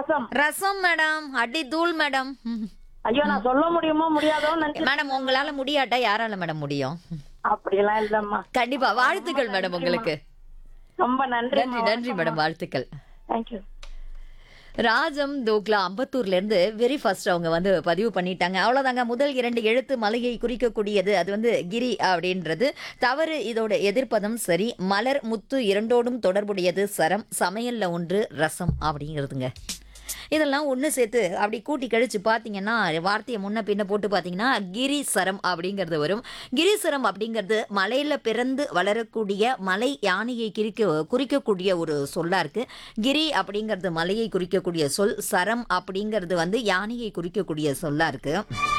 ரசம் ரசம் madam அடி தூள் madam ம். ஐயோ நான் சொல்ல முடியுமோ முடியாதோன்னு நினைச்சு மேடம் உங்களால முடியாட்டா யாரால மேடம் முடியும் அப்படிலாம் இல்லம்மா கண்டிப்பா வாழ்த்துக்கள் மேடம் உங்களுக்கு ரொம்ப நன்றி நன்றி நன்றி மேடம் வாழ்த்துக்கள் தேங்க்யூ ராஜம் தோக்லா அம்பத்தூர்ல இருந்து வெரி ஃபர்ஸ்ட் அவங்க வந்து பதிவு பண்ணிட்டாங்க அவ்வளவுதாங்க முதல் இரண்டு எழுத்து மலையை குறிக்கக்கூடியது அது வந்து கிரி அப்படின்றது தவறு இதோட எதிர்ப்பதம் சரி மலர் முத்து இரண்டோடும் தொடர்புடையது சரம் சமையல்ல ஒன்று ரசம் அப்படிங்கிறதுங்க இதெல்லாம் ஒன்று சேர்த்து அப்படி கூட்டி கழிச்சு பார்த்தீங்கன்னா வார்த்தையை முன்ன பின்ன போட்டு பார்த்தீங்கன்னா கிரிசரம் அப்படிங்கிறது வரும் கிரிசரம் அப்படிங்கிறது மலையில் பிறந்து வளரக்கூடிய மலை யானையை குறிக்க குறிக்கக்கூடிய ஒரு சொல்லா இருக்கு கிரி அப்படிங்கிறது மலையை குறிக்கக்கூடிய சொல் சரம் அப்படிங்கிறது வந்து யானையை குறிக்கக்கூடிய சொல்லா இருக்கு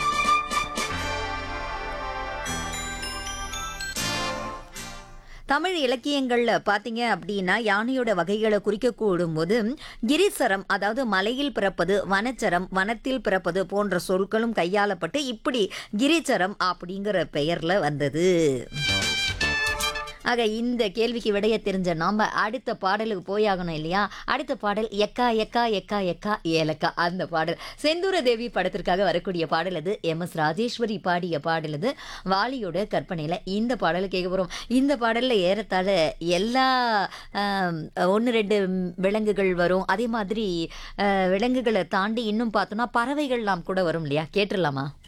தமிழ் இலக்கியங்கள்ல பாத்தீங்க அப்படின்னா யானையோட வகைகளை குறிக்கக்கூடும் போது கிரிசரம் அதாவது மலையில் பிறப்பது வனச்சரம் வனத்தில் பிறப்பது போன்ற சொற்களும் கையாளப்பட்டு இப்படி கிரிச்சரம் அப்படிங்கிற பெயர்ல வந்தது ஆக இந்த கேள்விக்கு விடைய தெரிஞ்ச நாம அடுத்த பாடலுக்கு போயாகணும் இல்லையா அடுத்த பாடல் எக்கா எக்கா எக்கா எக்கா ஏலக்கா அந்த பாடல் செந்தூர தேவி படத்திற்காக வரக்கூடிய பாடல் அது எம் எஸ் ராஜேஸ்வரி பாடிய பாடல் அது வாலியோட கற்பனையில் இந்த பாடலை கேட்க போகிறோம் இந்த பாடலில் ஏறத்தாழ எல்லா ஒன்று ரெண்டு விலங்குகள் வரும் அதே மாதிரி அஹ், விலங்குகளை தாண்டி இன்னும் பார்த்தோன்னா பறவைகள்லாம் கூட வரும் இல்லையா கேட்டுடலாமா